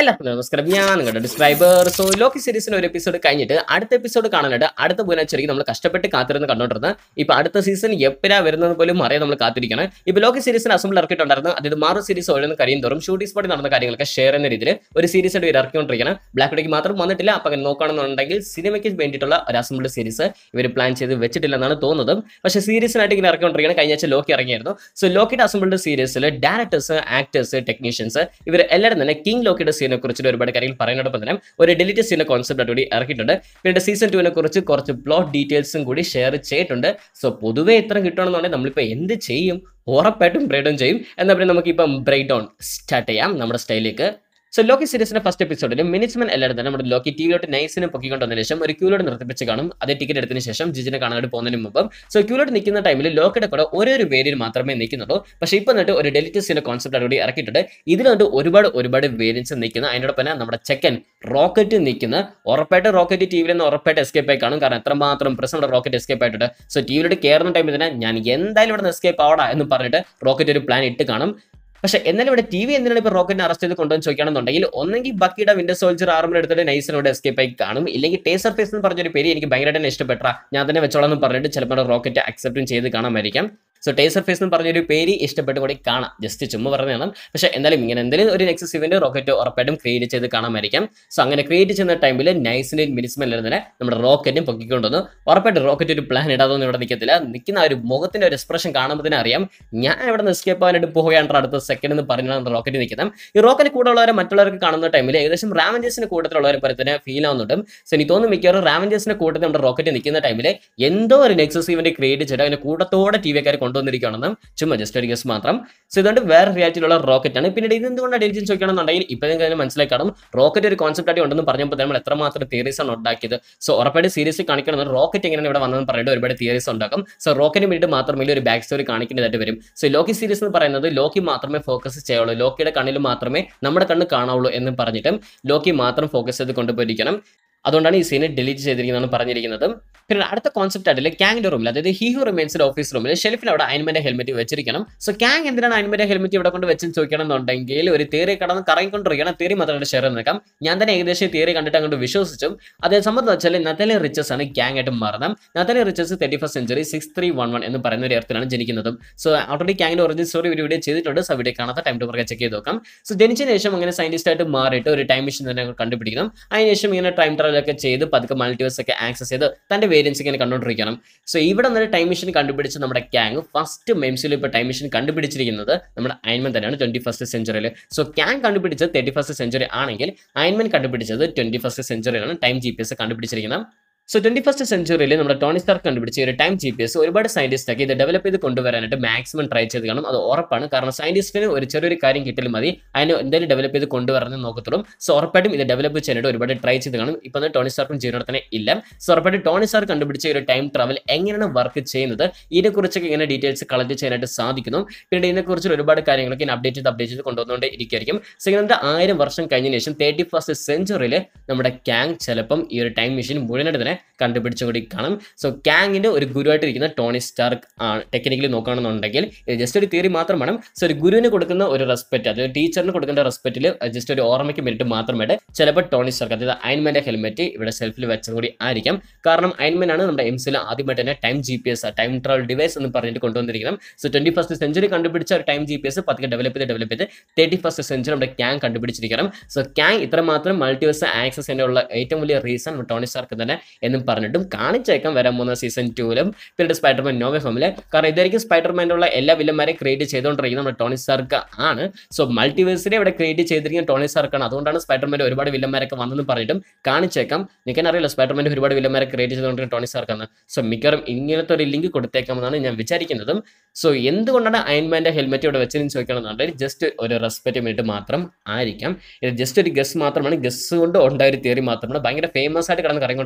എല്ലാവർക്കും നമസ്കാരം ഞാൻ നിങ്ങളുടെ ഡിസ്ക്രൈബർ സോ ലോക്കി സീരീസിന് ഒരു എപ്പിസോഡ് കഴിഞ്ഞിട്ട് അടുത്ത എപ്പിസോഡ് കാണാനായിട്ട് അടുത്ത ബുധനാഴ്ചയ്ക്ക് നമ്മൾ കഷ്ടപ്പെട്ട് കാത്തിരുന്ന് കണ്ടോണ്ടിരുന്നത് ഇപ്പൊ അടുത്ത സീസൺ എപ്പോഴാ വരുന്നത് പോലും അറിയാൻ നമ്മൾ കാത്തിരിക്കണം ഇപ്പൊ ലോക്കി സീരീസിന് അസംബിൾ ഇറക്കിയിട്ടുണ്ടായിരുന്നു അതായത് മാറു സീരീസ് ഓരോന്ന് കഴിയും തോറും ഷൂട്ടിംഗ് സ്പോട്ടിൽ നടന്ന കാര്യങ്ങളൊക്കെ ഷെയർ ചെയ്യുന്ന രീതിയിൽ ഒരു സീരീസ് ആയിട്ട് ഇവർ ഇറക്കിക്കൊണ്ടിരിക്കണം ബ്ലാക്ക് ഡേക്ക് മാത്രം വന്നിട്ടില്ല അപ്പൊ അങ്ങനെ നോക്കുകയാണെന്നുണ്ടെങ്കിൽ സിനിമയ്ക്ക് വേണ്ടിയിട്ടുള്ള ഒരു അസംബിൾ സീരീസ് ഇവർ പ്ലാൻ ചെയ്ത് വെച്ചിട്ടില്ലെന്നാണ് തോന്നുന്നത് പക്ഷേ സീരീസിനായിട്ട് ഇങ്ങനെ ഇറക്കിക്കൊണ്ടിരിക്കണം കഴിഞ്ഞ ആഴ്ച ലോക്കി ഇറങ്ങിയായിരുന്നു സോ ലോക്കിയുടെ അസംബിൾഡ് സീരീസിൽ ഡയറക്ടേഴ്സ് ആക്ടേഴ്സ് ടെക്നീഷ്യൻസ് ഇവർ എല്ലാവരും തന്നെ കിങ് ലോക്കിയുടെ സീനെ കുറിച്ച് ഒരുപാട് കാര്യങ്ങൾ പറയുന്നതോടൊപ്പം തന്നെ ഒരു ഡിലിറ്റ് സീനെ കോൺസെപ്റ്റ് കൂടി ഇറക്കിയിട്ടുണ്ട് പിന്നെ സീസൺ ടുവിനെ കുറിച്ച് കുറച്ച് പ്ലോട്ട് ഡീറ്റെയിൽസും കൂടി ഷെയർ ചെയ്തിട്ടുണ്ട് സോ പൊതുവെ ഇത്ര കിട്ടുകയാണെന്നുണ്ടെങ്കിൽ നമ്മളിപ്പോൾ എന്ത് ചെയ്യും ഉറപ്പായിട്ടും ബ്രേക്ക് ഡൗൺ ചെയ്യും എന്നാൽ പിന്നെ നമുക്കിപ്പം ബ്രേക്ക് ഡൗൺ സ്റ്റാർട്ട് ചെയ്യാം നമ്മുടെ സ്റ്റൈലിലേക്ക് സോ ലോക്കി സീരീസിന്റെ ഫസ്റ്റ് എപ്പിസോഡിൽ മിനിറ്റ്സ്മൻ എല്ലാവരും തന്നെ നമ്മുടെ ലോക്കി ടിവിയിലോട്ട് നൈസിനെ പൊക്കിക്കൊണ്ടുവന്നതിന് ശേഷം ഒരു ക്യൂലോട് നിർത്തിപ്പിച്ച് കാണും അതേ ടിക്കറ്റ് എടുത്തതിന് ശേഷം ജിജിനെ കാണാനായിട്ട് പോകുന്നതിന് മുമ്പ് സോ ക്യൂലോട്ട് നിൽക്കുന്ന ടൈമിൽ ലോക്കിയുടെ കൂടെ ഒരേ ഒരു വേരിയന്റ് മാത്രമേ നിൽക്കുന്നുള്ളൂ പക്ഷേ ഇപ്പം എന്നിട്ട് ഒരു ഡെലിറ്റസിന്റെ കോൺസെപ്റ്റ് കൂടി ഇറക്കിയിട്ടുണ്ട് ഇതിലുണ്ട് ഒരുപാട് ഒരുപാട് വേരിയൻസ് നിൽക്കുന്ന അതിനോടൊപ്പം തന്നെ നമ്മുടെ ചെക്കൻ റോക്കറ്റ് നിൽക്കുന്ന ഉറപ്പായിട്ട് റോക്കറ്റ് ടി വിയിൽ നിന്ന് ഉറപ്പായിട്ട് എസ്കേപ്പ് ആയി കാണും കാരണം എത്രമാത്രം പ്രശ്നം നമ്മുടെ റോക്കറ്റ് എസ്കേപ്പ് ആയിട്ടുണ്ട് സോ ടി വിയിലോട്ട് കയറുന്ന ടൈമിൽ തന്നെ ഞാൻ എന്തായാലും ഇവിടെ നിന്ന് എസ്കേപ്പ് ആവടാ എന്ന് പറഞ്ഞിട്ട് റോക്കറ്റ് ഒരു പ്ലാൻ ഇട്ട് കാണും പക്ഷേ എന്നാലും ഇവിടെ ടി വി എന്തിനാണ് ഇപ്പോൾ റോക്കറ്റിനെ അറസ്റ്റ് ചെയ്ത് കൊണ്ടുവന്ന് ചോദിക്കുകയാണെന്നുണ്ടെങ്കിൽ ഒന്നെങ്കിൽ ബക്കിയുടെ വിൻഡർ സോൾജർ ആർമർ എടുത്തിട്ട് നൈസിനോട് എസ്കേപ്പ് ആയി കാണും ഇല്ലെങ്കിൽ ടേസർ ഫേസ് എന്ന് പറഞ്ഞൊരു പേര് എനിക്ക് ഭയങ്കരമായിട്ട് തന്നെ ഇഷ്ടപ്പെട്ട ഞാൻ തന്നെ വെച്ചോളാം എന്ന് പറഞ്ഞിട്ട് ചിലപ്പോൾ റോക്കറ്റ് അക്സെപ്റ്റും ചെയ്ത് കാണാമായിരിക്കാം സോ ടേസർ ഫേസ് എന്ന് പറഞ്ഞൊരു പേര് ഇഷ്ടപ്പെട്ട് കൂടി കാണാം ജസ്റ്റ് ചുമ്മാ പറഞ്ഞതാണ് പക്ഷേ എന്തായാലും ഇങ്ങനെ എന്തെങ്കിലും ഒരു നെക്സസ് ഇവന്റ് റോക്കറ്റ് ഉറപ്പായിട്ടും ക്രിയേറ്റ് ചെയ്ത് കാണാമായിരിക്കാം സോ അങ്ങനെ ക്രിയേറ്റ് ചെയ്യുന്ന ടൈമിൽ നൈസിന്റെ മിനിസ്മെല്ലാം തന്നെ നമ്മുടെ റോക്കറ്റും പൊക്കിക്കൊണ്ടുവന്നു ഉറപ്പായിട്ട് റോക്കറ്റ് ഒരു പ്ലാൻ ഇടാതൊന്നും ഇവിടെ നിൽക്കത്തില്ല നിൽക്കുന്ന ആ ഒരു മുഖത്തിന്റെ ഒരു എക്സ്പ്രഷൻ കാണുമ്പോൾ തന്നെ അറിയാം ഞാൻ ഇവിടെ നിന്ന് എസ്കേപ്പ് ആവാനായിട്ട് പോവുകയാണ് അടുത്ത സെക്കൻഡ് എന്ന് പറഞ്ഞാണ് റോക്കറ്റ് നിൽക്കുന്നത് ഈ റോക്കറ്റ് കൂടെ ഉള്ളവരെ മറ്റുള്ളവർക്ക് കാണുന്ന ടൈമിൽ ഏകദേശം റാവഞ്ചേഴ്സിന്റെ കൂട്ടത്തിലുള്ളവരെ പോലെ തന്നെ ഫീൽ ആവുന്നുണ്ട് സോ എനിക്ക് തോന്നുന്നു മിക്കവാറും റാവഞ്ചേഴ്സിന്റെ കൂട്ടത്തിൽ നമ്മുടെ റോക്കറ്റ് നിൽക്കുന്ന ടൈമിൽ എന്തോ ഒരു നെക്സസ് ഇവന്റ് ക്രിയേറ്റ് ചെയ്ത് അതിന്റെ കൂട്ടത്തോടെ ടി വിക്കാർ കൊണ്ടുവന്നിരിക്കുകയാണെന്നും ചുമ്മാ ജസ്റ്റ് ഒരു ഗസ് മാത്രം സോ ഇതുകൊണ്ട് വേറെ റിയാലിറ്റിയിലുള്ള റോക്കറ്റ് ആണ് പിന്നീട് ഇത് എന്തുകൊണ്ട് ഡെലിജൻ ചോദിക്കണമെന്നുണ്ടെങ്കിൽ ഇപ്പം നിങ്ങൾക്ക് മനസ്സിലായി കാണും റോക്കറ്റ് ഒരു കോൺസെപ്റ്റ് ആയിട്ട് ഉണ്ടെന്ന് പറഞ്ഞപ്പോൾ നമ്മൾ എത്രമാത്രം തിയറീസ് ആണ് ഉണ്ടാക്കിയത് സോ ഉറപ്പായിട്ട് സീരീസ് കാണിക്കണം റോക്കറ്റ് എങ്ങനെയാണ് ഇവിടെ വന്നതെന്ന് പറഞ്ഞിട്ട് ഒരുപാട് തിയറീസ് ഉണ്ടാക്കും സോ റോക്കറ്റിന് വേണ്ടി മാത്രമേ ഒരു ബാക്ക് സ്റ്റോറി കാണിക്കേണ്ടതായിട്ട് വരും സോ ലോക്കി സീരീസ് എന്ന് പറയുന്നത് ലോക്കി മാത്രമേ ഫോക്കസ് ചെയ്യുള്ളൂ ലോക്കിയുടെ കണ്ണിൽ മാത്രമേ നമ്മുടെ കണ്ണ് കാണാവുള്ളൂ എന്ന് പറഞ്ഞിട്ട് ലോക്കി മാത്രം ഫോക്കസ് ചെയ്ത് കൊണ്ടുപോയിരിക്കണം അതുകൊണ്ടാണ് ഈ സീനെ ഡിലീറ്റ് ചെയ്തിരിക്കുന്നതെന്ന് പറഞ്ഞിരിക്കുന്നത് പിന്നെ അടുത്ത കോൺസെപ്റ്റ് ആയിട്ടില്ല ക്യാങ്ങിന്റെ റൂമിൽ അതായത് ഹീഹോ റിമൈൻസിന്റെ ഓഫീസ് റൂമിൽ ഷെൽഫിൽ അവിടെ അയൻമെന്റ് ഹെൽമെറ്റ് വെച്ചിരിക്കണം സോ ക്യാങ് എന്തിനാണ് അയൻമെന്റ് ഹെൽമെറ്റ് ഇവിടെ കൊണ്ട് വെച്ചെന്ന് ചോദിക്കണമെന്നുണ്ടെങ്കിൽ ഒരു തിയറി കടന്ന് കറങ്ങിക്കൊണ്ടിരിക്കണം തിയറി മാത്രമായിട്ട് ഷെയർ നിൽക്കാം ഞാൻ തന്നെ ഏകദേശം തിയറി കണ്ടിട്ട് അങ്ങോട്ട് വിശ്വസിച്ചും അതേ സംബന്ധം വെച്ചാൽ നത്തലെ റിച്ചസ് ആണ് ക്യാങ് ആയിട്ട് മാറുന്നത് നത്തലെ റിച്ചസ് thirty first century six three one one എന്ന് പറയുന്ന ഒരു എർത്തിലാണ് ജനിക്കുന്നത് സോ ഓൾറെഡി ക്യാങ്ങിന്റെ ഒറിജിൻ സ്റ്റോറി ഒരു വീഡിയോ ചെയ്തിട്ടുണ്ട് സോ വീഡിയോ കാണാത്ത ടൈം ടു ചെക്ക് ചെയ്ത് നോക്കാം സോ ജനിച്ചതിന് ശേഷം അങ്ങനെ സയന്റിസ്റ്റ് ആയിട്ട് മാറിയിട്ട് ഒരു ടൈം മെഷീൻ തന്നെ കണ്ടുപിടിക്കണം അതിനുശേഷം ഇങ്ങനെ ടൈം ട്രാവൽ ഒക്കെ ചെയ്ത് പതുക്കെ മൾട്ടിവേഴ്സ് ഒക്കെ ആക്സസ് ചെയ്ത് തന്റെ വേരിയൻസ് ഇങ്ങനെ കണ്ടുകൊണ്ടിരിക്കണം സോ ഇവിടെ നിന്ന് ടൈം മെഷീൻ കണ്ടുപിടിച്ച് നമ്മുടെ ക്യാങ് ഫസ്റ്റ് മെംസിൽ ഇപ്പോൾ ടൈം മെഷീൻ കണ്ടുപിടിച്ചിരിക്കുന്നത് നമ്മുടെ അയൻമെൻ തന്നെയാണ് ട്വന്റി ഫസ്റ്റ് സെഞ്ചുറിയിൽ സോ ക്യാങ് കണ്ടുപിടിച്ചത് തേർട്ടി ഫസ്റ്റ് സെഞ്ചുറി ആണെങ്കിൽ അയൻമെൻ കണ്ടുപിടിച്ചത് ട്വന്റി ഫസ്റ്റ് സെഞ്ചുറിയിലാണ് ടൈം ജി പി എസ് കണ്ടുപിടിച്ചിരിക്കുന്നത് സോ ട്വന്റി ഫസ്റ്റ് സെഞ്ചുറിയിൽ നമ്മുടെ ടോണി സ്റ്റാർ കണ്ടുപിടിച്ച ഒരു ടൈം ജി പി എസ് ഒരുപാട് സയന്റിസ്റ്റ് ഒക്കെ ഇത് ഡെവലപ്പ് ചെയ്ത് കൊണ്ടുവരാനായിട്ട് മാക്സിമം ട്രൈ ചെയ്ത് കാണും അത് ഉറപ്പാണ് കാരണം സയന്റിസ്റ്റിന് ഒരു ചെറിയൊരു കാര്യം കിട്ടിയാലും മതി അതിന് എന്തായാലും ഡെവലപ്പ് ചെയ്ത് കൊണ്ടുവരണം നോക്കത്തുള്ളൂ സോ ഉറപ്പായിട്ടും ഇത് ഡെവലപ്പ് ചെയ്യാനായിട്ട് ഒരുപാട് ട്രൈ ചെയ്ത് കാണും ഇപ്പം ടോണി സ്റ്റാർക്കും ജീവനോടെ തന്നെ ഇല്ല സോ ഉറപ്പായിട്ട് ടോണി സ്റ്റാർ കണ്ടുപിടിച്ച ഒരു ടൈം ട്രാവൽ എങ്ങനെയാണ് വർക്ക് ചെയ്യുന്നത് ഇതിനെക്കുറിച്ചൊക്കെ ഇങ്ങനെ ഡീറ്റെയിൽസ് കളക്ട് ചെയ്യാനായിട്ട് സാധിക്കുന്നു പിന്നീട് ഇതിനെക്കുറിച്ച് ഒരുപാട് കാര്യങ്ങളൊക്കെ അപ്ഡേറ്റ് ചെയ്ത് അപ്ഡേറ്റ് ചെയ്ത് കൊണ്ടുവന്നുകൊണ്ട് ഇരിക്കുകയായിരിക്കും സോ ഇങ്ങനത്തെ ആയിരം വർഷം കഴിഞ്ഞതിന് ശേഷം തേർട്ടി ഫസ്റ്റ് സെഞ്ചുറിയിൽ നമ്മുടെ ക്യാങ് ചിലപ്പം ഈ ഒരു ടൈം മെഷീൻ മുഴുവനായിട്ട് തന്നെ കണ്ടുപിടിച്ചുകൂടി കാണും സോ ക്യാങ്ങിന്റെ ഒരു ഗുരുവായിട്ട് ഇരിക്കുന്ന ടോണി സ്റ്റാർക്ക് ആണ് ടെക്നിക്കലി നോക്കുകയാണെന്നുണ്ടെങ്കിൽ ഇത് ജസ്റ്റ് ഒരു തിയറി മാത്രമാണ് സോ ഒരു ഗുരുവിന് കൊടുക്കുന്ന ഒരു റെസ്പെക്ട് അത് ടീച്ചറിന് കൊടുക്കേണ്ട റെസ്പെക്റ്റിൽ ജസ്റ്റ് ഒരു ഓർമ്മയ്ക്ക് വേണ്ടിയിട്ട് മാത്രമായിട്ട് ചിലപ്പോൾ ടോണി സ്റ്റാർക്ക് അതായത് അയൻമെന്റെ ഹെൽമെറ്റ് ഇവിടെ സെൽഫിൽ വെച്ചത് കൂടി ആയിരിക്കാം കാരണം അയൻമെൻ ആണ് നമ്മുടെ എംസിൽ ആദ്യമായിട്ട് തന്നെ time G P S time travel device എന്ന് പറഞ്ഞിട്ട് കൊണ്ടുവന്നിരിക്കുന്നത് സോ ട്വന്റി ഫസ്റ്റ് സെഞ്ചുറി കണ്ടുപിടിച്ച ഒരു ടൈം ജി പി എസ് പതുക്കെ ഡെവലപ്പ് ചെയ്ത് ഡെവലപ്പ് ചെയ്ത് തേർട്ടി ഫസ്റ്റ് സെഞ്ചുറി നമ്മുടെ ക്യാങ് കണ്ടുപിടിച്ചിരിക്കണം സോ ക്യാങ് ഇത്രമാത്രം മൾട്ടിവേഴ്സ് ആക്സസ് ചെയ്യാനുള്ള ഏറ്റവും വലിയ റീസൺ ടോണി സ്റ്റാർക്ക് തന്നെ എന്നും പറഞ്ഞിട്ടും കാണിച്ചേക്കാം വരാൻ പോകുന്ന സീസൺ ടൂവിലും പിന്നീട് സ്പൈഡർമാൻ നോവേ ഫാമില് കാരണം ഇതായിരിക്കും സ്പൈഡർമാനുള്ള എല്ലാ വില്ലന്മാരെയും ക്രിയേറ്റ് ചെയ്തുകൊണ്ടിരിക്കുന്നത് നമ്മുടെ ടോണി സ്റ്റാർക്ക് ആണ് സോ മൾട്ടിവേഴ്സിനെ ഇവിടെ ക്രിയേറ്റ് ചെയ്തിരിക്കുന്ന ടോണി സ്റ്റാർക്കാണ് അതുകൊണ്ടാണ് സ്പൈഡർമാൻ്റെ ഒരുപാട് വില്ലന്മാരൊക്കെ വന്നെന്ന് പറഞ്ഞിട്ടും കാണിച്ചേക്കാം നിൽക്കാൻ അറിയില്ല സ്പൈഡർമാൻ്റെ ഒരുപാട് വില്ലന്മാരെ ക്രിയേറ്റ് ചെയ്തുകൊണ്ടിരിക്കുന്ന ടോണി സ്റ്റാർക്കാണ് സോ മിക്കവാറും ഇങ്ങനത്തെ ഒരു ലിങ്ക് കൊടുത്തേക്കാമെന്നാണ് ഞാൻ വിചാരിക്കുന്നതും സോ എന്തുകൊണ്ടാണ് അയൻമാൻ്റെ ഹെൽമെറ്റ് ഇവിടെ വെച്ചതെന്ന് ചോദിക്കണമെന്നുണ്ടെങ്കിൽ ജസ്റ്റ് ഒരു റെസ്പെക്റ്റ് വേണ്ടിയിട്ട് മാത്രം ആയിരിക്കാം ഇത് ജസ്റ്റ് ഒരു ഗസ് മാത്രമാണ് ഗസ് കൊണ്ട് ഉണ്ടായ ഒരു തിയറി മാത്രമാണ് ഭയങ്കര ഫേമസ് ആയിട്ട് കിടന്ന് കറങ്ങിക്കൊണ്ടിരിക്കുന്ന തിയറിയാണ്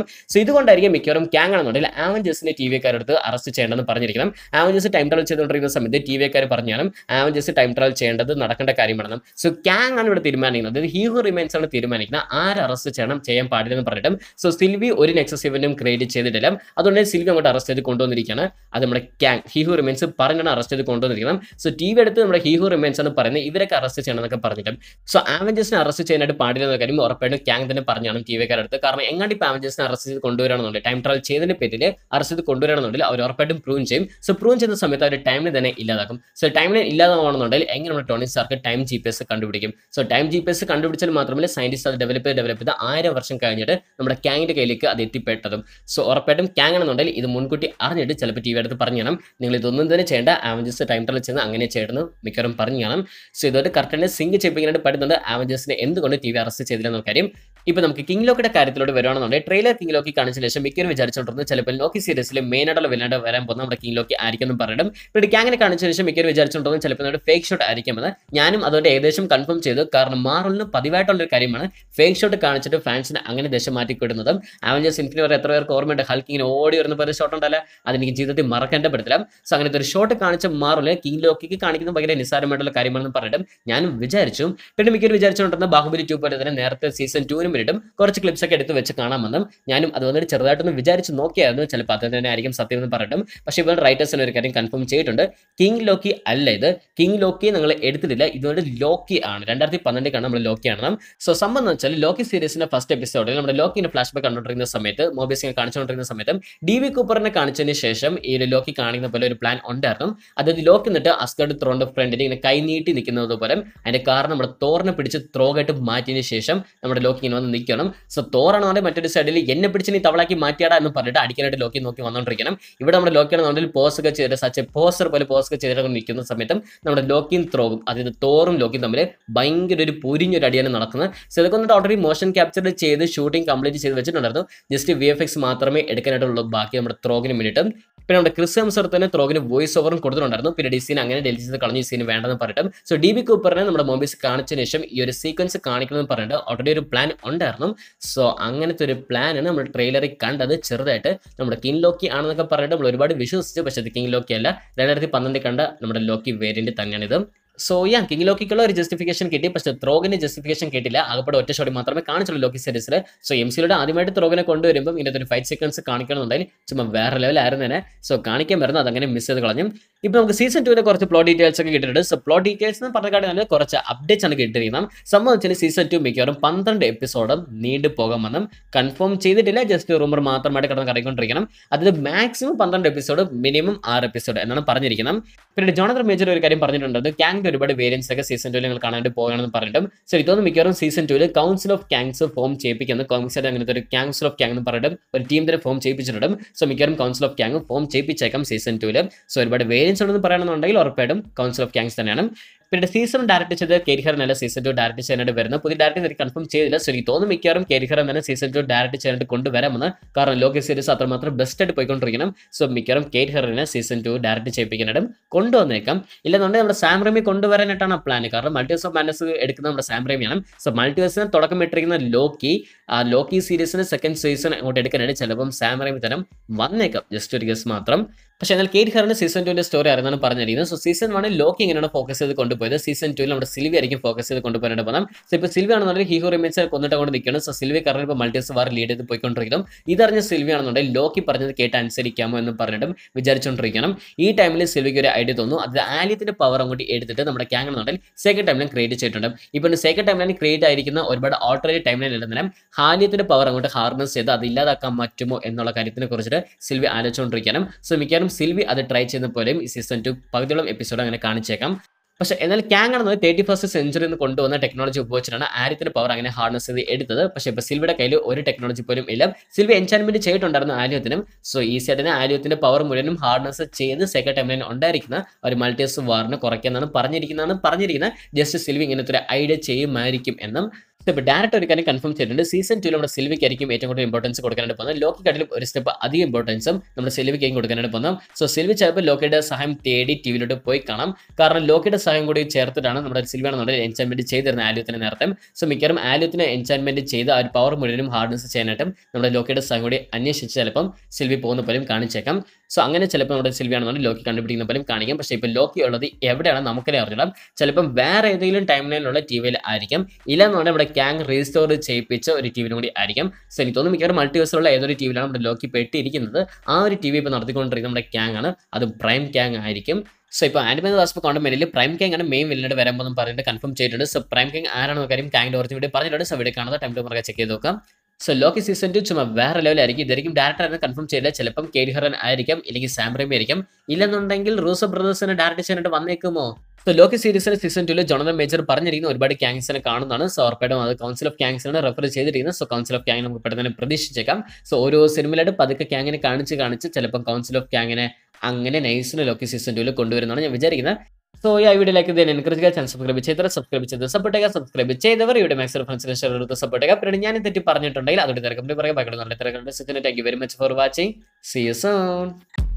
സോ ഇതുകൊണ്ടായിരിക്കും മിക്കവാറും ക്യാങ് ആണെന്നുണ്ടെങ്കിൽ ആവഞ്ചേഴ്സിനെ ടി വിക്കാരടുത്ത് അറസ്റ്റ് ചെയ്യേണ്ടെന്ന് പറഞ്ഞിരിക്കണം ആവഞ്ചേഴ്സ് ടൈം ട്രാവൽ ചെയ്തുകൊണ്ടിരിക്കുന്ന സമയത്ത് ടി വിക്കാർ പറഞ്ഞാലും ആവഞ്ചേഴ്സ് ടൈം ട്രാവൽ ചെയ്യേണ്ടത് നടക്കേണ്ട കാര്യമാണെന്നും സോ ക്യാങ് ആണ് ഇവിടെ തീരുമാനിക്കുന്നത് അതായത് ഹീറോ റിമൈൻസ് ആണ് തീരുമാനിക്കുന്നത് ആര് അറസ്റ്റ് ചെയ്യണം ചെയ്യാൻ പാടില്ലെന്ന് പറഞ്ഞിട്ടും സോ സിൽവി ഒരു നെക്സസ് ഇവന്റും ക്രിയേറ്റ് ചെയ്തിട്ടില്ല അതുകൊണ്ട് സിൽവി അങ്ങോട്ട് അറസ്റ്റ് ചെയ്ത് കൊണ്ടുവന്നിരിക്കുകയാണ് അത് നമ്മുടെ ക്യാങ് ഹീഹു റിമൈൻസ് പറഞ്ഞാണ് അറസ്റ്റ് ചെയ്ത് കൊണ്ടുവന്നിരിക്കണം സോ ടി വി എടുത്ത് നമ്മുടെ ഹീഹു റിമൈൻസ് ആണ് പറയുന്നത് ഇവരൊക്കെ അറസ്റ്റ് ചെയ്യണം എന്നൊക്കെ പറഞ്ഞിട്ടും സോ ആവഞ്ചേഴ്സിനെ അറസ്റ്റ് ചെയ്യാനായിട്ട് പാടില്ല എന്ന കാര്യം ഉറപ്പായിട്ടും ക്യാങ് തന്നെ പറഞ്ഞാണ് ടി വിക്കാരടുത്ത് കാരണം എങ്ങാണ്ട് ഇപ്പോൾ ആവഞ്ചേഴ്സിനെ അറസ്റ്റ് ചെയ്ത് കൊണ്ടുവരാണെന്നുണ്ട് ടൈം ട്രാവൽ ചെയ്തതിന്റെ പേരിൽ അറസ്റ്റ് ചെയ്ത് കൊണ്ടുവരാണെന്നുണ്ടെങ്കിൽ അവർ ഉറപ്പായിട്ടും പ്രൂവ് ചെയ്യും സോ പ്രൂവ് ചെയ്യുന്ന സമയത്ത് അവർ ടൈമിന് തന്നെ ഇല്ലാതാക്കും സോ ടൈമിന് ഇല്ലാതാവണമെന്നുണ്ടെങ്കിൽ എങ്ങനെ നമ്മുടെ Tony Stark time G P S കണ്ടുപിടിക്കും so time G P S കണ്ടുപിടിച്ചാൽ മാത്രമല്ല സയന്റിസ്റ്റ് അത് ഡെവലപ്പ് ചെയ്ത് ഡെവലപ്പ് ചെയ്ത് ആയിരം വർഷം കഴിഞ്ഞിട്ട് നമ്മുടെ ക്യാങ്ങിന്റെ കയ്യിലേക്ക് അത് എത്തിപ്പെട്ടതും സോ ഉറപ്പായിട്ടും ക്യാങ് ആണെന്നുണ്ടെങ്കിൽ ഇത് മുൻകൂട്ടി അറിഞ്ഞിട്ട് ചിലപ്പോൾ ടി വി അടുത്ത് പറഞ്ഞു കാണാം നിങ്ങൾ ഇതൊന്നും തന്നെ ചെയ്യേണ്ട ആവഞ്ചേഴ്സ് ടൈം ട്രാവൽ ചെയ്യുന്ന അങ്ങനെ ചെയ്യണമെന്ന് മിക്കവാറും പറഞ്ഞു കാണാം സോ ഇതൊരു കറക്റ്റ് സിങ്ക് ചെയ്യിപ്പിക്കാനായിട്ട് പറ്റുന്നുണ്ട് ആവഞ്ചേഴ്സിനെ എന്തുകൊണ്ട് ടി വി അറസ്റ്റ് ചെയ്തില്ലെന്ന കാര്യം ഇപ്പൊ നമുക്ക് കിങ് ലോക്കിയുടെ കാര്യത്തിലോട്ട് വരുവാണെന്നുണ്ടെങ്കിൽ ട്രെയിലർ കിങ് ലോക്കി കാണിച്ച ശേഷം മിക്കവരും വിചാരിച്ചോണ്ടിരുന്നത് ചിലപ്പോൾ ലോക്കി സീരീസിൽ മെയിൻ ആയിട്ടുള്ള വില്ലാണ്ട് വരാൻ പോകുന്ന നമ്മുടെ കിങ് ലോക്കി ആയിരിക്കും എന്ന് പറയണം പിന്നെ ക്യാങ്ങിനെ കാണിച്ച ശേഷം മിക്കവരും വിചാരിച്ചോണ്ടിരുന്നത് ചിലപ്പോൾ നമ്മുടെ ഫേക്ക് ഷോട്ട് ആയിരിക്കുമെന്ന് ഞാനും അതുകൊണ്ട് ഏകദേശം കൺഫേം ചെയ്തു കാരണം മാറലിന് പതിവായിട്ടുള്ള ഒരു കാര്യമാണ് ഫേക്ക് ഷോട്ട് കാണിച്ചിട്ട് ഫാൻസിനെ അങ്ങനെ ദശ മാറ്റിക്കിടുന്നതും അവഞ്ചേഴ്സ് ഇൻഫിനി വരെ എത്ര പേർക്ക് ഓർമ്മയുണ്ട് ഹൽക്ക് ഇങ്ങനെ ഓടി വരുന്ന പോലെ ഷോട്ട് ഉണ്ടല്ല അതെനിക്ക് ജീവിതത്തിൽ മറക്കേണ്ട പറ്റത്തില്ല സോ അങ്ങനത്തെ ഒരു ഷോട്ട് കാണിച്ച മാറില് കിങ് ലോക്കിക്ക് കാണിക്കുന്നത് ഭയങ്കര നിസ്സാരമായിട്ടുള്ള കാര്യമാണെന്ന് പറഞ്ഞിട്ടും ഞാനും വിചാരിച്ചു പിന്നെ മിക്കവരും വിചാരിച്ചുകൊണ്ടിരുന്ന ബാഹുബലി ടു പോലെ തന്നെ നേരത്തെ സീസൺ ടൂവിനും വേണ്ടിയിട്ടും കുറച്ച് ക്ലിപ്സ് ഒക്കെ എടുത്ത് വെച്ച് കാണാമെന്നും ഞാനും അത് വന്നിട്ട് ചെറുതായിട്ടൊന്ന് വിചാരിച്ച് നോക്കിയായിരുന്നു ചിലപ്പോൾ അത് തന്നെ ആയിരിക്കും സത്യം എന്ന് പറഞ്ഞിട്ടും പക്ഷേ ഇപ്പോൾ റൈറ്റേഴ്സിന് ഒരു കാര്യം കൺഫേം ചെയ്തിട്ടുണ്ട് കിങ് ലോക്കി അല്ല ഇത് കിങ് ലോക്കി നിങ്ങൾ എടുത്തിട്ടില്ല ഇതുകൊണ്ട് ലോക്കി ആണ് രണ്ടായിരത്തി പന്ത്രണ്ടിലാണ് നമ്മൾ ലോക്കി ആണെന്നും സോ സംഭവം എന്ന് വെച്ചാൽ ലോക്കി സീരീസിന്റെ ഫസ്റ്റ് എപ്പിസോഡിൽ നമ്മുടെ ലോക്കിന്റെ ഫ്ലാഷ് ബാക്ക് കണ്ടുകൊണ്ടിരിക്കുന്ന സമയത്ത് മോബീസിനെ കാണിച്ചുകൊണ്ടിരിക്കുന്ന സമയത്തും ഡി വി കൂപ്പറിനെ കാണിച്ചതിന് ശേഷം ഈ ഒരു ലോക്കി കാണിക്കുന്ന പോലെ ഒരു പ്ലാൻ ഉണ്ടായിരുന്നു അതായത് ലോക്കി എന്നിട്ട് അസ്കർഡ് ത്രോന്റെ ഫ്രണ്ടിൽ ഇങ്ങനെ കൈ നീട്ടി നിൽക്കുന്നത് പോലെ അതിന്റെ കാരണം നമ്മുടെ തോറിനെ പിടിച്ച് ത്രോകായിട്ട് മാറ്റിയതിന് ശേഷം നമ്മുടെ ലോക്കി ഇങ്ങനെ വന്ന് നിൽക്കണം സോ തോറാണെന്നുണ്ടെങ്കിൽ മറ്റൊരു സൈഡിൽ എന്നെ പിടിച്ച് നീ തവളാക്കി മാറ്റിയാടാ എന്ന് പറഞ്ഞിട്ട് അടിക്കാനായിട്ട് ലോക്കി നോക്കി വന്നുകൊണ്ടിരിക്കണം ഇവിടെ നമ്മുടെ ലോക്കിയാണെന്നുണ്ടെങ്കിൽ പോസ് ഒക്കെ ചെയ്തിട്ട് സച്ച് പോസ്റ്റർ പോലെ പോസ് ഒക്കെ ചെയ്തിട്ട് നിൽക്കുന്ന സമയത്തും നമ്മുടെ ലോക്കിയും ത്രോവും അതായത് തോറും ലോക്കിയും തമ്മിൽ ഭയങ്കര ഒരു പൊരിഞ്ഞൊരു അടിയാണ് നടക്കുന്നത് സോ ഇതൊക്കെ വന്നിട്ട് ഓൾറെഡി മോഷൻ ക്യാപ്ചർ ചെയ്ത് ഷൂട്ടിംഗ് കംപ്ലീറ്റ് ചെയ്ത് വെച്ചിട്ടുണ്ടായിരുന്നു ജസ്റ്റ് വി എഫ് എക്സ് മാത്രമേ എടുക്കാനായിട്ടുള്ളൂ ബാക്കി നമ്മുടെ ത്രോഗിന് വേണ്ടിയിട്ട് പിന്നെ നമ്മുടെ ക്രിസ് ഹംസർത്ത് തന്നെ ത്രോഗിന് വോയിസ് ഓവറും കൊടുത്തിട്ടുണ്ടായിരുന്നു പിന്നെ ഡിസീൻ അങ്ങനെ ഡെലിറ്റ് ചെയ്ത് കളഞ്ഞു ഈ സീൻ വേണ്ടെന്ന് പറഞ്ഞിട്ടും സോ ഡി ബി കൂപ്പറിനെ നമ്മുടെ മൊബൈൽസ് കാണിച്ചതിന് ശേഷം ഈ ഒരു സീക്വൻസ് കാണിക്കണമെന്ന് പറഞ്ഞിട്ട് ഓൾറെഡി ഒരു പ്ലാൻ ഉണ്ടായിരുന്നു സോ അങ്ങനത്തെ ഒരു പ്ലാനാണ് നമ്മൾ ട്രെയിലറിൽ കണ്ടത് ചെറുതായിട്ട് നമ്മുടെ കിങ് ലോക്കി ആണെന്നൊക്കെ പറഞ്ഞിട്ട് നമ്മൾ ഒരുപാട് വിശ്വസിച്ചു പക്ഷേ അത് കിങ് ലോക്കി അല്ല രണ്ടായിരത്തി പന്ത്രണ്ടിൽ കണ്ട നമ്മുടെ ലോക്കി വേരിയന്റ് തന്നെയാണിത് സോ യാ കിങ് ലോക്കിക്കുള്ള ഒരു ജസ്റ്റിഫിക്കേഷൻ കിട്ടി പക്ഷേ ത്രോഗിന് ജസ്റ്റിഫിക്കേഷൻ കിട്ടില്ല ആകപ്പാടെ ഒറ്റ ഷോട്ടി മാത്രമേ കാണിച്ചുള്ളൂ ലോക്കി സീരീസിൽ സോ എം സിയിലൂടെ ആദ്യമായിട്ട് ത്രോഗിനെ കൊണ്ടുവരുമ്പോൾ ഇതിൻ്റെ ഒരു ഫൈറ്റ് സീക്വൻസ് കാണിക്കണമെന്നുണ്ടെങ്കിൽ ചുമ്മാ വേറെ ലെവലായിരുന്നു തന്നെ സോ കാണിക്കാൻ വരുന്നത് അതങ്ങനെ മിസ് ചെയ്ത് കളഞ്ഞു ഇപ്പോൾ നമുക്ക് സീസൺ ടുവിലെ കുറച്ച് പ്ലോട്ട് ഡീറ്റെയിൽസ് ഒക്കെ കിട്ടിയിട്ടുണ്ട് സോ പ്ലോട്ട് ഡീറ്റെയിൽസ് എന്ന് പറഞ്ഞ കാര്യം കുറച്ച് അപ്ഡേറ്റ്സ് ആണ് കിട്ടിയിരിക്കുന്നത് സംഭവം വെച്ചാൽ സീസൺ ടു മിക്കവാറും പന്ത്രണ്ട് എപ്പിസോഡും നീണ്ടു പോകാമെന്നും കൺഫേം ചെയ്തിട്ടില്ല ജസ്റ്റ് റൂമർ മാത്രമായിട്ട് കിടന്ന് കറങ്ങിക്കൊണ്ടിരിക്കണം അതിൽ മാക്സിമം പന്ത്രണ്ട് എപ്പിസോഡ് മിനിമം ആറ് എപ്പിസോഡ് എന്നാണ് പറഞ്ഞിരിക്കുന്നത് പിന്നെ ജോണത്തർ മേജർ ഒരു കാര്യം പറഞ്ഞിട്ടുണ്ട് ക്യാങ്ങിന്റെ ഒരുപാട് വേരിയൻസ് ഒക്കെ സീസൺ ടൂവിൽ നിങ്ങൾ കാണാനായിട്ട് പോകണമെന്ന് പറഞ്ഞിട്ടും സോ ഇതൊന്നും മിക്കവാറും സീസൺ ടൂവിൽ കൗൺസിൽ ഓഫ് ക്യാങ്സ് ഫോം ചെയ്യിപ്പിക്കുന്നത് കോമിക്സ് അങ്ങനത്തെ ഒരു ക്യാങ്സിൽ ഓഫ് ക്യാങ് എന്ന് പറഞ്ഞിട്ടും ഒരു ടീം തന്നെ ഫോം ചെയ്യിപ്പിച്ചിട്ടുണ്ടും സോ മിക്കവാറും കൗൺസിൽ ഓഫ് ക്യാങ് ഫോം ചെയ്യിപ്പിച്ചേക്കാം സീസൺ ടൂവിൽ സോ ഒരുപാട് വേരിയൻസ് ഉണ്ടെന്ന് പറയണമെന്നുണ്ടെങ്കിൽ ഉറപ്പായിട്ടും കൗൺസിൽ ഓഫ് ക്യാങ്സ് തന്നെയാണ് പിന്നെ സീസൺ ഡയറക്ട് ചെയ്ത് കേരിഹർ എന്നല്ല സീസൺ ടു ഡയറക്ട് ചെയ്യാനായിട്ട് വരുന്നത് പുതിയ ഡയറക്ടർ എനിക്ക് കൺഫേം ചെയ്തില്ല സോ എനിക്ക് തോന്നുന്നു മിക്കവാറും കേരിഹർ തന്നെ സീസൺ ടു ഡയറക്ട് ചെയ്യാനായിട്ട് കൊണ്ടുവരാമെന്ന് കാരണം ലോക സീരീസ് അത്രമാത്രം ബെസ്റ്റ് ആയിട്ട് പോയിക്കൊണ്ടിരിക്കണം സോ മിക്കവാറും കേരിഹറിനെ സീസൺ ടു ഡയറക്ട് ചെയ്യിപ്പിക്കാനായിട്ടും കൊണ്ടുവന്നേക്കാം ഇല്ലെന്നുണ്ടെങ്കിൽ നമ്മുടെ സാംറമി കൊണ്ടുവരാനായിട്ടാണ് പ്ലാൻ കാരണം മൾട്ടിവേഴ്സ് ഓഫ് മാനസ് എടുക്കുന്നത് നമ്മുടെ സാംറമിയാണ് സോ മൾട്ടിവേഴ്സിന് തുടക്കം ഇട്ടിരിക്കുന്ന ലോക്കി ആ ലോക്കി സീരീസിന് സെക്കൻഡ് സീസൺ അങ്ങോട്ട് എടുക്കാനായിട്ട് ചിലപ്പം സാംറമി തരം വന്നേക്കാം ജസ്റ്റ് ഒരു ഗസ് മാത്രം പക്ഷേ എന്നാൽ കേറ്റ് ഹറിന് സീസൺ ടുവിന്റെ സ്റ്റോറി അറിയുന്നതാണ് പറഞ്ഞിരിക്കുന്നത് സോ സീസൺ വണ്ണിൽ ലോക്കി എങ്ങനെയാണ് ഫോക്കസ് ചെയ്ത് കൊണ്ടുപോയത് സീസൺ ടുവിൽ നമ്മുടെ സിൽവി ആയിരിക്കും ഫോക്കസ് ചെയ്ത് കൊണ്ടുപോകാനായിട്ട് പോകാം സോ ഇപ്പോൾ സിൽവി ആണെന്നുണ്ടെങ്കിൽ ഹീറോ റിമേറ്റ്സ് കൊന്നിട്ട് കൊണ്ട് നിൽക്കണം സോ സിൽവി കാരണം ഇപ്പോൾ മൾട്ടിവേഴ്സ് വാർ ലീഡ് ചെയ്ത് പോയിക്കൊണ്ടിരിക്കണം ഇതറിഞ്ഞ സിൽവി ആണെന്നുണ്ടെങ്കിൽ ലോക്കി പറഞ്ഞത് കേട്ട് അനുസരിക്കാമോ എന്ന് പറഞ്ഞിട്ടും വിചാരിച്ചുകൊണ്ടിരിക്കണം ഈ ടൈമിൽ സിൽവിക്ക് ഒരു ഐഡിയ തോന്നുന്നു അത് ആലിയത്തിന്റെ പവർ അങ്ങോട്ട് എടുത്തിട്ട് നമ്മുടെ ക്യാങ് എന്നുണ്ടെങ്കിൽ സെക്കൻഡ് ടൈമിലും ക്രിയേറ്റ് ചെയ്തിട്ടുണ്ട് ഇപ്പോൾ സെക്കൻഡ് ടൈമിലാണ് ക്രിയേറ്റ് ആയിരിക്കുന്ന ഒരുപാട് ഓൾട്ടറേറ്റ് ടൈമിലും ഉള്ളതിനും ഹാലിയത്തിന്റെ പവർ അങ്ങോട്ട് ഹാർനസ് ചെയ്ത് അത് ഇല്ലാതാക്കാൻ പറ്റുമോ എന്നുള്ള കാര്യത്തിനെ കുറിച്ചിട്ട് സിൽവി ആലോചിച്ചുകൊണ്ടിരിക്കണം സോ മിക്കവാറും സിൽവി അത് ട്രൈ ചെയ്യുന്ന പോലെയും ഈ സീസൺ ടു പകുതിയോളം എപ്പിസോഡ് അങ്ങനെ കാണിച്ചേക്കാം പക്ഷെ എന്നാൽ ക്യാങ് ആണെന്നത് തേർട്ടി ഫസ്റ്റ് സെഞ്ചുറി നിന്ന് കൊണ്ടുവന്ന ടെക്നോളജി ഉപയോഗിച്ചിട്ടാണ് ആര്യത്തിന്റെ പവർ അങ്ങനെ ഹാർനസ് ചെയ്ത് എടുത്തത് പക്ഷേ ഇപ്പോൾ സിൽവിയുടെ കയ്യിൽ ഒരു ടെക്നോളജി പോലും ഇല്ല സിൽവി എൻചാൻമെന്റ് ചെയ്തിട്ടുണ്ടായിരുന്നു ആര്യത്തിനും സോ ഈ ആയിട്ട് ആര്യത്തിന്റെ പവർ മുഴുവനും ഹാർനസ് ചെയ്ത് സെക്കൻഡ് ടൈമിൽ ഉണ്ടായിരിക്കുന്ന ഒരു മൾട്ടിയസ് വാറിന് കുറയ്ക്കാന്നാണ് പറഞ്ഞിരിക്കുന്നതാണ് പറഞ്ഞിരിക്കുന്നത് ജസ്റ്റ് സിൽവി ഇങ്ങനത്തെ ഒരു ഐഡിയ ചെയ്യുമായിരിക്കും എന്നും ഇപ്പോൾ ഡയറക്റ്റ് ഒരു കാര്യം കൺഫേം ചെയ്തിട്ടുണ്ട് സീസൺ ടൂവിൽ നമ്മുടെ സിൽവിക്കായിരിക്കും ഏറ്റവും കൂടുതൽ ഇമ്പോർട്ടൻസ് കൊടുക്കാനായിട്ട് പോകുന്നത് ലോക്കിക്കാട്ടിലും ഒരു സ്റ്റെപ്പ് അധികം ഇമ്പോർട്ടൻസും നമ്മുടെ സിൽവിക്കായും കൊടുക്കാനായിട്ട് പോകുന്നത് സോ സിൽവി ചിലപ്പോൾ ലോക്കിയുടെ സഹായം തേടി ടി വിയിലോട്ട് പോയി കാണാം കാരണം ലോക്കിയുടെ സഹായം കൂടി ചേർത്തിട്ടാണ് നമ്മുടെ സിൽവിയാണെന്നുണ്ടെങ്കിൽ എൻചാൻമെന്റ് ചെയ്തിരുന്ന ആലുത്തിന് നേരത്തെ സോ മിക്കവാറും ആലുത്തിന് എൻചാൻമെന്റ് ചെയ്ത് ആ ഒരു പവർ മുഴുവനും ഹാർഡ്നസ് ചെയ്യാനായിട്ടും നമ്മുടെ ലോക്കിയുടെ സഹായം കൂടി അന്വേഷിച്ച് ചിലപ്പം സിൽവി പോകുന്ന പോലും കാണിച്ചേക്കാം സോ അങ്ങനെ ചിലപ്പോൾ നമ്മുടെ സിൽവിയാണെന്നുണ്ടെങ്കിൽ ലോക്കി കണ്ടുപിടിക്കുന്ന പോലും കാണിക്കാം പക്ഷേ ഇപ്പോൾ ലോക്കി ഉള്ളത് എവിടെയാണ് നമുക്കല്ലേ അറിഞ്ഞിടാം ചിലപ്പം വേറെ ഏതെങ്കിലും ടൈം ലൈനിലുള്ള ടി വിയിൽ ആയിരിക്കും ഇല്ലെന്നുണ്ടെങ്കിൽ നമ്മുടെ ക്യാങ് റീസ്റ്റോർ ചെയ്യിപ്പിച്ച ഒരു ടി വിയിലും കൂടി ആയിരിക്കും സോ എനിക്ക് തോന്നുന്നു മിക്കവാറും മൾട്ടിവേഴ്സിലുള്ള ഏതൊരു ടി വിയിലാണ് നമ്മുടെ ലോക്കി പെട്ടിരിക്കുന്നത് ആ ഒരു ടി വി ഇപ്പോൾ നടത്തിക്കൊണ്ടിരിക്കുന്ന നമ്മുടെ ക്യാങ് ആണ് അത് പ്രൈം ക്യാങ് ആയിരിക്കും സോ ഇപ്പോൾ ആനിമൽ വാസ്പ കോണ്ടമെന്റിൽ പ്രൈം കിങ് ആണ് മെയിൻ വില്ലനായിട്ട് വരാൻ പോകുന്നത് പറഞ്ഞിട്ട് കൺഫേം ചെയ്തിട്ടുണ്ട് സോ പ്രൈം കിങ് ആരാണെന്ന കാര്യം ക്യാങ്ങിന്റെ ഓർത്ത് വീഡിയോ പറഞ്ഞിട്ടുണ്ട് സോ വീഡിയോ കാണുന്നത് ടൈം ടു മറക്കെ ചെക്ക് ചെയ്ത് നോക്കാം സോ ലോക്കി സീസൺ ടു ചുമ്മാ വേറെ ലെവലായിരിക്കും ഇതായിരിക്കും ഡയറക്ടർ ആയിരുന്നു കൺഫേം ചെയ്തില്ല ചിലപ്പം കേഡി ഹറൻ ആയിരിക്കും ഇല്ലെങ്കിൽ സാംറേമി ആയിരിക്കും ഇല്ലെന്നുണ്ടെങ്കിൽ റൂസോ ബ്രദേഴ്സിനെ ഡയറക്റ്റ് ചെയ്യാനായിട്ട് വന്നേക്കുമോ സോ ലോക്കി സീരീസിലെ സീസൺ ടുവിൽ ജോണതൻ മേജർ പറഞ്ഞിരിക്കുന്ന ഒരുപാട് ക്യാങ്സിനെ കാണുന്നതാണ് സോ ഉറപ്പായിട്ടും അത് കൗൺസിൽ ഓഫ് ക്യാങ്സിനെ റെഫർ ചെയ്തിരിക്കുന്നത് സോ കൗൺസിൽ ഓഫ് ക്യാങ് നമുക്ക് പെട്ടെന്ന് തന്നെ പ്രതീക്ഷിച്ചേക്കാം സോ ഓരോ സിനിമയിലായിട്ട് പതുക്കെ ക്യാങ്ങിനെ കാണിച്ച് കാണിച്ച് ചിലപ്പം കൗൺസിൽ ഓഫ് ക്യാങ്ങിനെ അങ്ങനെ നൈസിന് ലോക്കി സീസൺ ടുവിൽ കൊണ്ടുവരുന്നതാണ് ഞാൻ വിചാരിക്കുന്നത് സോ ഈ വീഡിയോയിലേക്ക് ഇതിനെ എൻകറേജ് ചെയ്യാൻ ചാനൽ സബ്സ്ക്രൈബ് ചെയ്തവർ സബ്സ്ക്രൈബ് ചെയ്ത് സപ്പോർട്ട് ചെയ്യുക സബ്സ്ക്രൈബ് ചെയ്തവർ ഇവിടെ മാക്സിമം ഫ്രണ്ട്സിനെ ഷെയർ എടുത്ത് സപ്പോർട്ട് ചെയ്യുക പിന്നെ ഞാൻ തെറ്റി പറഞ്ഞിട്ടുണ്ടെങ്കിൽ അതോടെ തിരക്കും പറയാം ബാക്കി നല്ല തിരക്കുണ്ട് thank you very much for watching see you zone